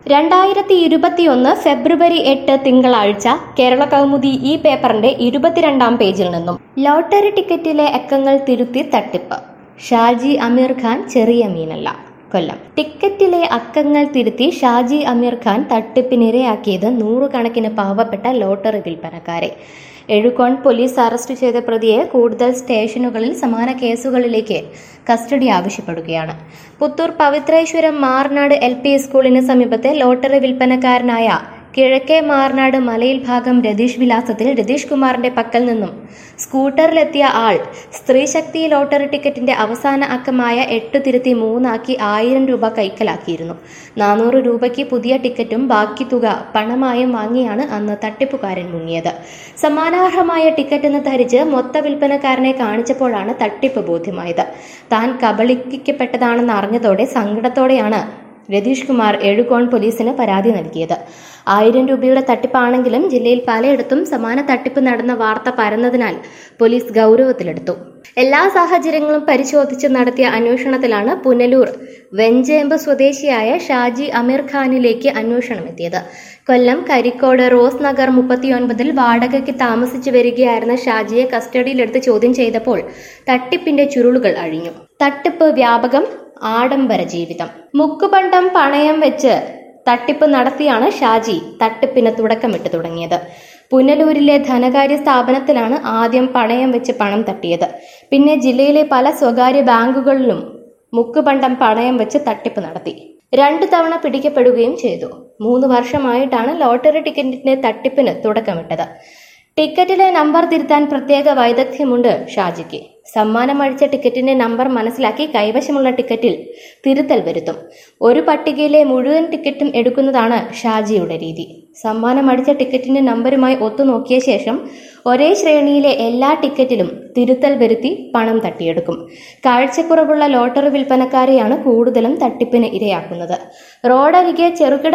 രണ്ടായിരത്തി ഇരുപത്തിയൊന്ന് ഫെബ്രുവരി എട്ട് തിങ്കളാഴ്ച കേരള കൗമുദി ഈ പേപ്പറിന്റെ ഇരുപത്തിരണ്ടാം പേജിൽ നിന്നും ലോട്ടറി ടിക്കറ്റിലെ അക്കങ്ങൾ തിരുത്തി തട്ടിപ്പ് ഷാജി അമീർ ഖാൻ ചെറിയ മീനല്ല കൊല്ലം ടിക്കറ്റിലെ അക്കങ്ങൾ തിരുത്തി ഷാജി അമീർ ഖാൻ തട്ടിപ്പിനിരയാക്കിയത് നൂറുകണക്കിന് പാവപ്പെട്ട ലോട്ടറി വിൽപ്പനക്കാരെ എഴുകോൺ പോലീസ് അറസ്റ്റ് ചെയ്ത പ്രതിയെ കൂടുതൽ സ്റ്റേഷനുകളിൽ സമാന കേസുകളിലേക്ക് കസ്റ്റഡി ആവശ്യപ്പെടുകയാണ് പുത്തൂർ പവിത്രേശ്വരം മാർനാട് എൽ പി സ്കൂളിന് സമീപത്തെ ലോട്ടറി വിൽപ്പനക്കാരനായ കിഴക്കേ മാർനാട് മലയിൽ ഭാഗം രതീഷ് വിലാസത്തിൽ രതീഷ് കുമാറിന്റെ പക്കൽ നിന്നും സ്കൂട്ടറിലെത്തിയ ആൾ സ്ത്രീശക്തി ലോട്ടറി ടിക്കറ്റിന്റെ അവസാന അക്കമായ എട്ട് തിരുത്തി മൂന്നാക്കി ആയിരം രൂപ കൈക്കലാക്കിയിരുന്നു നാനൂറ് രൂപയ്ക്ക് പുതിയ ടിക്കറ്റും ബാക്കി തുക പണമായും വാങ്ങിയാണ് അന്ന് തട്ടിപ്പുകാരൻ മുങ്ങിയത് സമ്മാനാർഹമായ ടിക്കറ്റെന്ന് ധരിച്ച് മൊത്ത വിൽപ്പനക്കാരനെ കാണിച്ചപ്പോഴാണ് തട്ടിപ്പ് ബോധ്യമായത് താൻ കബളിക്കപ്പെട്ടതാണെന്ന് അറിഞ്ഞതോടെ സങ്കടത്തോടെയാണ് രതീഷ് കുമാർ എഴുകോൺ പോലീസിന് പരാതി നൽകിയത് ആയിരം രൂപയുടെ തട്ടിപ്പാണെങ്കിലും ജില്ലയിൽ പലയിടത്തും സമാന തട്ടിപ്പ് നടന്ന വാർത്ത പരന്നതിനാൽ പോലീസ് ഗൗരവത്തിലെടുത്തു എല്ലാ സാഹചര്യങ്ങളും പരിശോധിച്ച് നടത്തിയ അന്വേഷണത്തിലാണ് പുനലൂർ വെഞ്ചേമ്പ് സ്വദേശിയായ ഷാജി അമീർ ഖാനിലേക്ക് അന്വേഷണം എത്തിയത് കൊല്ലം കരിക്കോട് റോസ് നഗർ മുപ്പത്തിയൊൻപതിൽ വാടകയ്ക്ക് താമസിച്ചു വരികയായിരുന്ന ഷാജിയെ കസ്റ്റഡിയിലെടുത്ത് ചോദ്യം ചെയ്തപ്പോൾ തട്ടിപ്പിന്റെ ചുരുളുകൾ അഴിഞ്ഞു തട്ടിപ്പ് വ്യാപകം ആഡംബര ജീവിതം മുക്കുപണ്ടം പണയം വെച്ച് തട്ടിപ്പ് നടത്തിയാണ് ഷാജി തട്ടിപ്പിന് തുടക്കമിട്ട് തുടങ്ങിയത് പുനലൂരിലെ ധനകാര്യ സ്ഥാപനത്തിലാണ് ആദ്യം പണയം വെച്ച് പണം തട്ടിയത് പിന്നെ ജില്ലയിലെ പല സ്വകാര്യ ബാങ്കുകളിലും മുക്കുപണ്ടം പണയം വെച്ച് തട്ടിപ്പ് നടത്തി രണ്ടു തവണ പിടിക്കപ്പെടുകയും ചെയ്തു മൂന്ന് വർഷമായിട്ടാണ് ലോട്ടറി ടിക്കറ്റിന്റെ തട്ടിപ്പിന് തുടക്കമിട്ടത് ടിക്കറ്റിലെ നമ്പർ തിരുത്താൻ പ്രത്യേക വൈദഗ്ധ്യമുണ്ട് ഷാജിക്ക് സമ്മാനം അഴിച്ച ടിക്കറ്റിന്റെ നമ്പർ മനസ്സിലാക്കി കൈവശമുള്ള ടിക്കറ്റിൽ തിരുത്തൽ വരുത്തും ഒരു പട്ടികയിലെ മുഴുവൻ ടിക്കറ്റും എടുക്കുന്നതാണ് ഷാജിയുടെ രീതി സമ്മാനം അടിച്ച ടിക്കറ്റിന്റെ നമ്പറുമായി ഒത്തുനോക്കിയ ശേഷം ഒരേ ശ്രേണിയിലെ എല്ലാ ടിക്കറ്റിലും തിരുത്തൽ വരുത്തി പണം തട്ടിയെടുക്കും കാഴ്ചക്കുറവുള്ള ലോട്ടറി വിൽപ്പനക്കാരെയാണ് കൂടുതലും തട്ടിപ്പിന് ഇരയാക്കുന്നത് റോഡരികെ ചെറുകിട